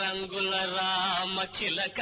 రంగుల రామ చిలక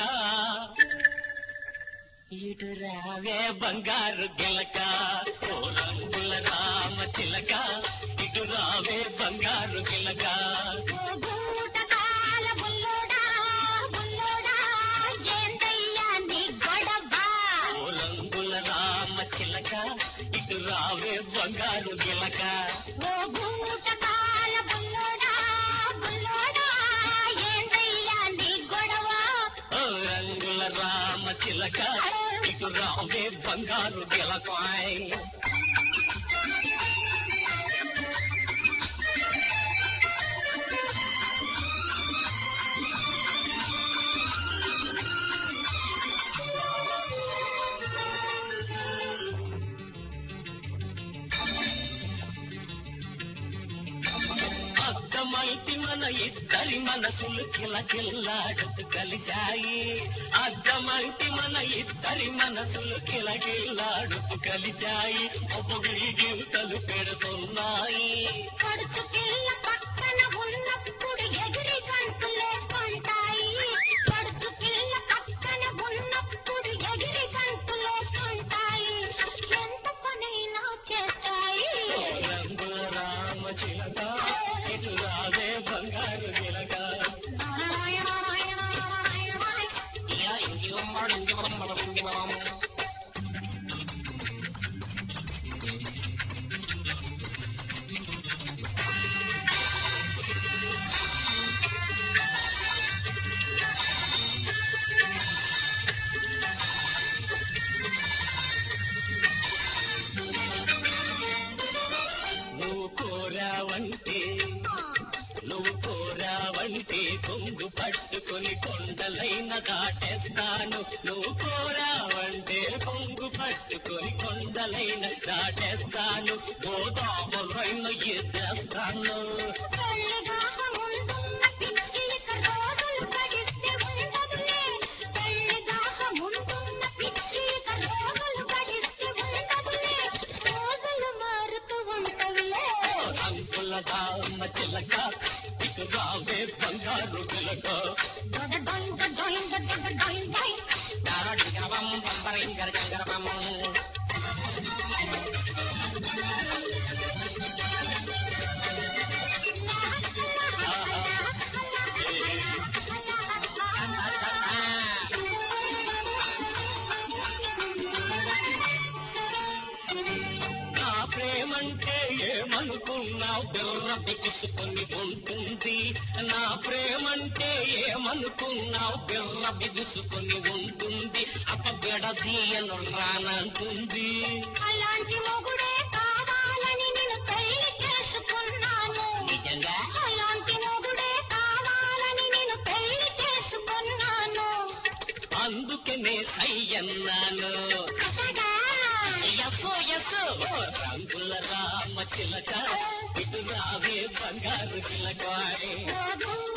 ఇటు రావే బంగారు గిలక ఓ రంగుల రామ చిలక ఇటు రావే బంగారు గిలక ఓ బూటకాల బుల్లోడా, బుల్లోడా, ఏందయ్యా నీ గొడవ? ఓ రంగుల రామ చిలక ఇటు రావే బంగారు గిలక ఓ బూటకాల బుల్లోడా, బుల్లోడా, ఏందయ్యా నీ గొడవ? ఓ రంగుల రామ చిలక ఇటు రావే బంగారు గిలకాయ్ అద్దమైతి మన ఇద్దరి మనసులు కిలకిల్లాడుతూ కలిశాయి అద్దమైతి మన ఇద్దరి మనసులు కిలకిల్లాడుతూ కలిశాయి ఒప్పగిలి గీతలు పెడుతున్నాయి పడుచు పిల్ల పక్కన ఉన్నప్పుడు ఎగిరి గంతులేస్తుంటాయి. పడుచు పిల్ల పక్కన ఉన్నప్పుడు ఎగిరి గంతులేస్తుంటాయి. ఎంత పనైనా చేస్తాయి ఓ రంగుల రామ చిలక ఇటు రావే బంగారు గిలక ఇయా ఇంగి ఉమ్మడి ఇంగి ఉమ్మడి ఇంగి ఉమ్మడి. నువ్వు కోరావంటే నువ్వు కోరావంటే కొంగు పట్టుకొని కొండలైన దాటేస్తాను నువ్వు కోరావంటే కొంగు పట్టుకొని కొండలైన దాటేస్తాను గోదావరైన ఎద్దేస్తాను పెళ్ళిగాక ముందున్న పిచ్చి ఇక రోజులు గడిస్తే ఉండదులే. పెళ్ళిగాక ముందున్న పిచ్చి ఇక రోజులు గడిస్తే ఉండదులే. రోజులు మారుతూ ఉంటవిలే. అంకుల దామ చిలక ఇటు రావే బంగారు పిలక దొడ దొంగ దొంగ దొంగ దొంగ దొంగ. దారడిగరవం బంబరింగర గంగరవం నా ప్రేమంటే ఏమనుకున్నావు బెర్ర బిగుసుకొని ఉంటుంది నా ప్రేమంటే ఏమనుకున్నావు బెర్ర బిగుసుకొని ఉంటుంది అప్ప బెడదీయను రానంటుంది అలాంటి మొగుడే కావాలని నేను పెళ్లి చేసుకున్నాను నిజంగా అలాంటి మొగుడే కావాలని నేను పెళ్లి చేసుకున్నాను అందుకనే సై అన్నాను కసగా ఎస్సు ఎస్సు రంగుల రామ చిలక ఇటు రావే బంగారు చిలకాయ్ ఓ